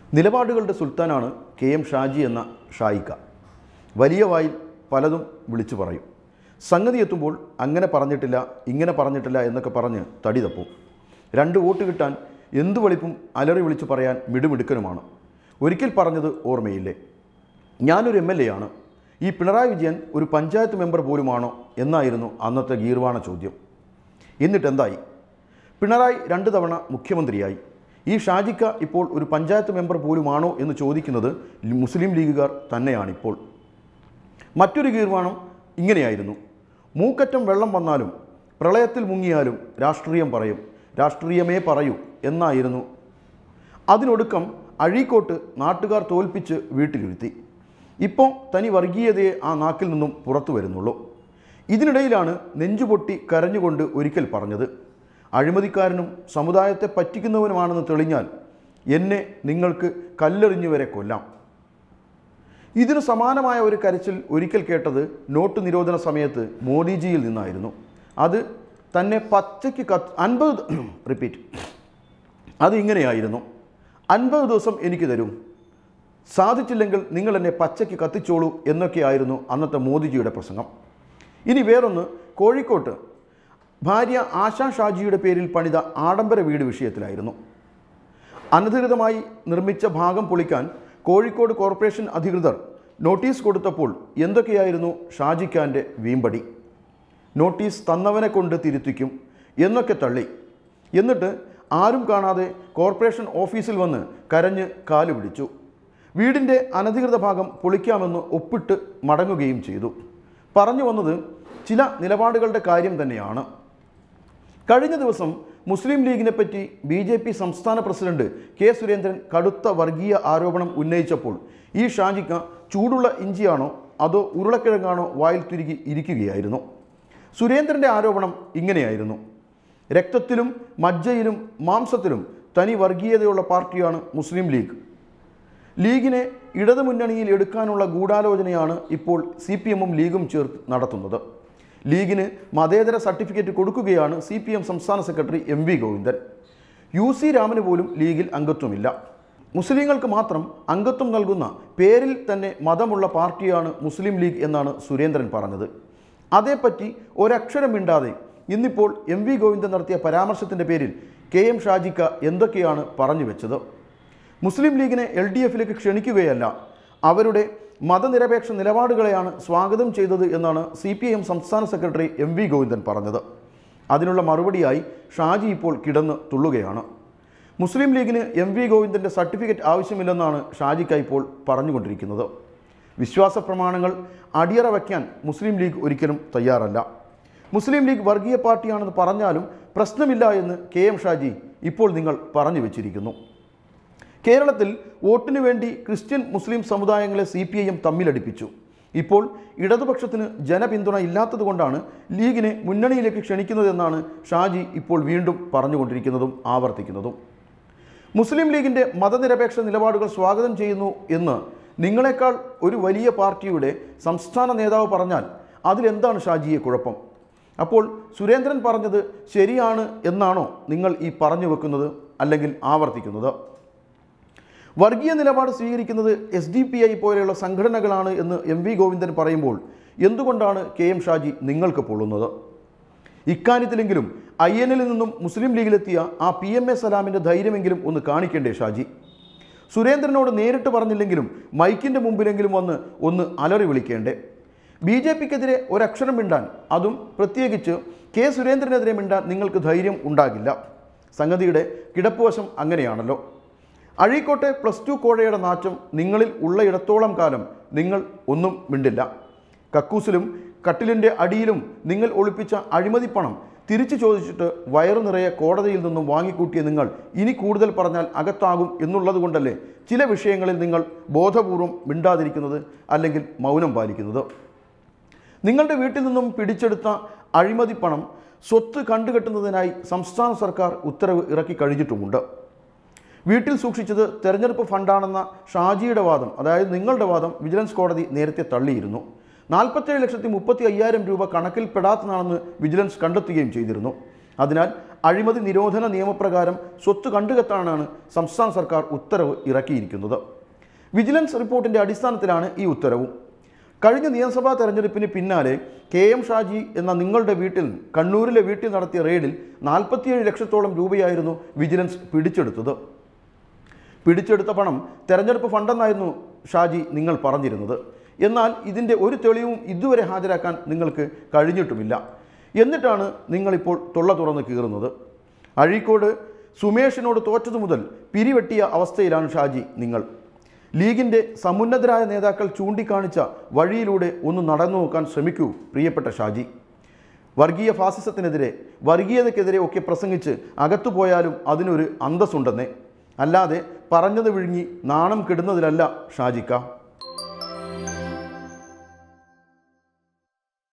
നിലപാടുകളുടെ സുൽത്താനാണ് K M Shaji എന്ന ഷായിക്ക വലിയ വായിൽ പലതും വിളിച്ചു പറയും സംഗതി എത്തുമ്പോൾ അങ്ങനെ പറഞ്ഞിട്ടില്ല ഇങ്ങനെ പറഞ്ഞിട്ടില്ല എന്നൊക്കെ പറഞ്ഞ് തടി തപ്പും രണ്ട് വോട്ട് കിട്ടാൻ എന്തു വെളിപ്പും അലറി വിളിച്ചു പറയാൻ മിടുമിടുക്കനുമാണ് ഒരിക്കൽ പറഞ്ഞത് ഓർമ്മയില്ലേ ഞാനൊരു എം എൽ എ ആണ് ഈ പിണറായി വിജയൻ ഒരു പഞ്ചായത്ത് മെമ്പർ പോലുമാണോ എന്നായിരുന്നു അന്നത്തെ ഗീർവാണ ചോദ്യം എന്നിട്ട് എന്തായി പിണറായി രണ്ട് തവണ മുഖ്യമന്ത്രിയായി ഈ ഷാജിക്ക ഇപ്പോൾ ഒരു പഞ്ചായത്ത് മെമ്പർ പോലുമാണോ എന്ന് ചോദിക്കുന്നത് മുസ്ലിം ലീഗുകാർ തന്നെയാണിപ്പോൾ മറ്റൊരു ഗീർവാണം ഇങ്ങനെയായിരുന്നു മൂക്കറ്റം വെള്ളം വന്നാലും പ്രളയത്തിൽ മുങ്ങിയാലും രാഷ്ട്രീയം പറയും രാഷ്ട്രീയമേ പറയൂ എന്നായിരുന്നു അതിനൊടുക്കം അഴീക്കോട്ട് നാട്ടുകാർ തോൽപ്പിച്ച് വീട്ടിലിരുത്തി ഇപ്പോൾ തനി വർഗീയതയെ ആ നാക്കിൽ നിന്നും പുറത്തു വരുന്നുള്ളൂ ഇതിനിടയിലാണ് നെഞ്ചുപൊട്ടി കരഞ്ഞുകൊണ്ട് ഒരിക്കൽ പറഞ്ഞത് അഴിമതിക്കാരനും സമുദായത്തെ പറ്റിക്കുന്നവനുമാണെന്ന് തെളിഞ്ഞാൽ എന്നെ നിങ്ങൾക്ക് കല്ലെറിഞ്ഞു വരെ കൊല്ലാം ഇതിന് സമാനമായ ഒരു കരച്ചിൽ ഒരിക്കൽ കേട്ടത് നോട്ട് നിരോധന സമയത്ത് മോദിജിയിൽ നിന്നായിരുന്നു അത് തന്നെ പച്ചയ്ക്ക് കത്ത് അൻപത് റിപ്പീറ്റ് അത് ഇങ്ങനെയായിരുന്നു അൻപത് ദിവസം എനിക്ക് തരൂ സാധിച്ചില്ലെങ്കിൽ നിങ്ങൾ എന്നെ പച്ചയ്ക്ക് കത്തിച്ചോളൂ എന്നൊക്കെയായിരുന്നു അന്നത്തെ മോദിജിയുടെ പ്രസംഗം ഇനി വേറൊന്ന് കോഴിക്കോട്ട് ഭാര്യ ആശാ ഷാജിയുടെ പേരിൽ പണിത ആഡംബര വീട് വിഷയത്തിലായിരുന്നു അനധികൃതമായി നിർമ്മിച്ച ഭാഗം പൊളിക്കാൻ കോഴിക്കോട് കോർപ്പറേഷൻ അധികൃതർ നോട്ടീസ് കൊടുത്തപ്പോൾ എന്തൊക്കെയായിരുന്നു ഷാജിഖാൻ്റെ വീമ്പടി നോട്ടീസ് തന്നവനെ കൊണ്ട് തിരുത്തിക്കും എന്നൊക്കെ തള്ളി എന്നിട്ട് ആരും കാണാതെ കോർപ്പറേഷൻ ഓഫീസിൽ വന്ന് കരഞ്ഞ് കാലു പിടിച്ചു വീടിൻ്റെ അനധികൃത ഭാഗം പൊളിക്കാമെന്ന് ഒപ്പിട്ട് മടങ്ങുകയും ചെയ്തു പറഞ്ഞു വന്നത് ചില നിലപാടുകളുടെ കാര്യം തന്നെയാണ് കഴിഞ്ഞ ദിവസം മുസ്ലിം ലീഗിനെ പറ്റി ബി ജെ പി സംസ്ഥാന പ്രസിഡന്റ് കെ സുരേന്ദ്രൻ കടുത്ത വർഗീയ ആരോപണം ഉന്നയിച്ചപ്പോൾ ഈ ഷാജിക്ക ചൂടുള്ള ഇഞ്ചിയാണോ അതോ ഉരുളക്കിഴങ്ങാണോ വായിൽ തിരുകി ഇരിക്കുകയായിരുന്നു സുരേന്ദ്രൻ്റെ ആരോപണം ഇങ്ങനെയായിരുന്നു രക്തത്തിലും മജ്ജയിലും മാംസത്തിലും തനി വർഗീയതയുള്ള പാർട്ടിയാണ് മുസ്ലിം ലീഗ് ലീഗിനെ ഇടതുമുന്നണിയിൽ എടുക്കാനുള്ള ഗൂഢാലോചനയാണ് ഇപ്പോൾ സി പി എമ്മും ലീഗും ചേർത്ത് നടത്തുന്നത് ലീഗിന് മതേതര സർട്ടിഫിക്കറ്റ് കൊടുക്കുകയാണ് സി പി എം സംസ്ഥാന secretary M V Govindan U C രാമന് പോലും ലീഗിൽ അംഗത്വമില്ല മുസ്ലിങ്ങൾക്ക് മാത്രം അംഗത്വം നൽകുന്ന പേരിൽ തന്നെ മതമുള്ള പാർട്ടിയാണ് മുസ്ലിം ലീഗ് എന്നാണ് സുരേന്ദ്രൻ പറഞ്ഞത് അതേപ്പറ്റി ഒരക്ഷരം മിണ്ടാതെ ഇന്നിപ്പോൾ എം വി ഗോവിന്ദൻ നടത്തിയ പരാമർശത്തിൻ്റെ പേരിൽ കെ എം ഷാജിക്ക എന്തൊക്കെയാണ് പറഞ്ഞു വെച്ചത് മുസ്ലിം ലീഗിനെ എൽ ഡി എഫിലേക്ക് ക്ഷണിക്കുകയല്ല അവരുടെ മതനിരപേക്ഷ നിലപാടുകളെയാണ് സ്വാഗതം ചെയ്തത് എന്നാണ് സി പി എം സംസ്ഥാന സെക്രട്ടറി എം വി ഗോവിന്ദൻ പറഞ്ഞത് അതിനുള്ള മറുപടിയായി ഷാജി ഇപ്പോൾ കിടന്ന് തുള്ളുകയാണ് മുസ്ലിം ലീഗിന് എം വി ഗോവിന്ദൻ്റെ സർട്ടിഫിക്കറ്റ് ആവശ്യമില്ലെന്നാണ് ഷാജിക്ക ഇപ്പോൾ പറഞ്ഞുകൊണ്ടിരിക്കുന്നത് വിശ്വാസ പ്രമാണങ്ങൾ അടിയറ വയ്ക്കാൻ മുസ്ലിം ലീഗ് ഒരിക്കലും തയ്യാറല്ല മുസ്ലിം ലീഗ് വർഗീയ പാർട്ടിയാണെന്ന് പറഞ്ഞാലും പ്രശ്നമില്ല എന്ന് കെ എം ഷാജി ഇപ്പോൾ നിങ്ങൾ പറഞ്ഞു വെച്ചിരിക്കുന്നു കേരളത്തിൽ വോട്ടിനു വേണ്ടി ക്രിസ്ത്യൻ മുസ്ലിം സമുദായങ്ങളെ സി പി ഐ എം തമ്മിലടിപ്പിച്ചു ഇപ്പോൾ ഇടതുപക്ഷത്തിന് ജനപിന്തുണ ഇല്ലാത്തതുകൊണ്ടാണ് ലീഗിനെ മുന്നണിയിലേക്ക് ക്ഷണിക്കുന്നതെന്നാണ് ഷാജി ഇപ്പോൾ വീണ്ടും പറഞ്ഞുകൊണ്ടിരിക്കുന്നതും ആവർത്തിക്കുന്നതും മുസ്ലിം ലീഗിൻ്റെ മതനിരപേക്ഷ നിലപാടുകൾ സ്വാഗതം ചെയ്യുന്നു എന്ന് നിങ്ങളെക്കാൾ ഒരു വലിയ പാർട്ടിയുടെ സംസ്ഥാന നേതാവ് പറഞ്ഞാൽ അതിലെന്താണ് ഷാജിയെ കുഴപ്പം അപ്പോൾ സുരേന്ദ്രൻ പറഞ്ഞത് ശരിയാണ് എന്നാണോ നിങ്ങൾ ഈ പറഞ്ഞു വെക്കുന്നത് അല്ലെങ്കിൽ ആവർത്തിക്കുന്നത് വർഗീയ നിലപാട് സ്വീകരിക്കുന്നത് എസ് ഡി പി ഐ പോലെയുള്ള സംഘടനകളാണ് എന്ന് എം വി ഗോവിന്ദൻ പറയുമ്പോൾ എന്തുകൊണ്ടാണ് കെ എം ഷാജി നിങ്ങൾക്ക് പൊള്ളുന്നത് ഇക്കാര്യത്തിലെങ്കിലും ഐ എന്നിൽ നിന്നും മുസ്ലിം ലീഗിലെത്തിയ ആ പി എം എ സലാമിൻ്റെ ധൈര്യമെങ്കിലും ഒന്ന് കാണിക്കേണ്ടേ ഷാജി സുരേന്ദ്രനോട് നേരിട്ട് പറഞ്ഞില്ലെങ്കിലും മൈക്കിൻ്റെ മുമ്പിലെങ്കിലും വന്ന് ഒന്ന് അലറി വിളിക്കേണ്ടേ ബി ജെ പിക്കെതിരെ ഒരക്ഷരം മിണ്ടാൻ അതും പ്രത്യേകിച്ച് കെ സുരേന്ദ്രനെതിരെ മിണ്ടാൻ നിങ്ങൾക്ക് ധൈര്യം ഉണ്ടാകില്ല സംഗതിയുടെ കിടപ്പുവശം അങ്ങനെയാണല്ലോ അഴീക്കോട്ടെ പ്ലസ് ടു കോഴയുടെ നാറ്റം നിങ്ങളിൽ ഉള്ളയിടത്തോളം കാലം നിങ്ങൾ ഒന്നും മിണ്ടില്ല കക്കൂസിലും കട്ടിലിൻ്റെ അടിയിലും നിങ്ങൾ ഒളിപ്പിച്ച അഴിമതിപ്പണം തിരിച്ചു ചോദിച്ചിട്ട് വയറു നിറയെ കോടതിയിൽ നിന്നും വാങ്ങിക്കൂട്ടിയ നിങ്ങൾ ഇനി കൂടുതൽ പറഞ്ഞാൽ അകത്താകും എന്നുള്ളത് കൊണ്ടല്ലേ ചില വിഷയങ്ങളിൽ നിങ്ങൾ ബോധപൂർവം മിണ്ടാതിരിക്കുന്നത് അല്ലെങ്കിൽ മൗനം പാലിക്കുന്നത് നിങ്ങളുടെ വീട്ടിൽ നിന്നും പിടിച്ചെടുത്ത അഴിമതിപ്പണം സ്വത്ത് കണ്ടുകെട്ടുന്നതിനായി സംസ്ഥാന സർക്കാർ ഉത്തരവ് ഇറക്കി കഴിഞ്ഞിട്ടുമുണ്ട് വീട്ടിൽ സൂക്ഷിച്ചത് തെരഞ്ഞെടുപ്പ് ഫണ്ടാണെന്ന ഷാജിയുടെ വാദം അതായത് നിങ്ങളുടെ വാദം വിജിലൻസ് കോടതി നേരത്തെ തള്ളിയിരുന്നു നാൽപ്പത്തേഴ് ലക്ഷത്തി മുപ്പത്തി അയ്യായിരം രൂപ കണക്കിൽപ്പെടാത്തതാണെന്ന് വിജിലൻസ് കണ്ടെത്തുകയും ചെയ്തിരുന്നു അതിനാൽ അഴിമതി നിരോധന നിയമപ്രകാരം സ്വത്ത് കണ്ടുകെട്ടാനാണ് സംസ്ഥാന സർക്കാർ ഉത്തരവ് ഇറക്കിയിരിക്കുന്നത് വിജിലൻസ് റിപ്പോർട്ടിൻ്റെ അടിസ്ഥാനത്തിലാണ് ഈ ഉത്തരവും കഴിഞ്ഞ നിയമസഭാ തെരഞ്ഞെടുപ്പിന് പിന്നാലെ കെ എം ഷാജി എന്ന നിങ്ങളുടെ വീട്ടിൽ കണ്ണൂരിലെ വീട്ടിൽ നടത്തിയ റെയ്ഡിൽ നാൽപ്പത്തിയേഴ് ലക്ഷത്തോളം രൂപയായിരുന്നു വിജിലൻസ് പിടിച്ചെടുത്തത് പിടിച്ചെടുത്ത പണം തെരഞ്ഞെടുപ്പ് ഫണ്ടെന്നായിരുന്നു ഷാജി നിങ്ങൾ പറഞ്ഞിരുന്നത് എന്നാൽ ഇതിൻ്റെ ഒരു തെളിവും ഇതുവരെ ഹാജരാക്കാൻ നിങ്ങൾക്ക് കഴിഞ്ഞിട്ടുമില്ല എന്നിട്ടാണ് നിങ്ങളിപ്പോൾ തൊള്ള തുറന്ന് കീറുന്നത് അഴീക്കോട് സുമേഷിനോട് തോറ്റതു മുതൽ പിരിവെട്ടിയ അവസ്ഥയിലാണ് ഷാജി നിങ്ങൾ ലീഗിൻ്റെ സമുന്നതരായ നേതാക്കൾ ചൂണ്ടിക്കാണിച്ച വഴിയിലൂടെ ഒന്ന് നടന്നു നോക്കാൻ ശ്രമിക്കൂ പ്രിയപ്പെട്ട ഷാജി വർഗീയ ഫാസിസത്തിനെതിരെ വർഗീയതയ്ക്കെതിരെ ഒക്കെ പ്രസംഗിച്ച് അകത്തു പോയാലും അതിനൊരു അന്തസ്സുണ്ടെന്നേ അല്ലാതെ പറഞ്ഞത് വിഴുങ്ങി നാണം കെടുന്നതിലല്ല ഷാജിക്ക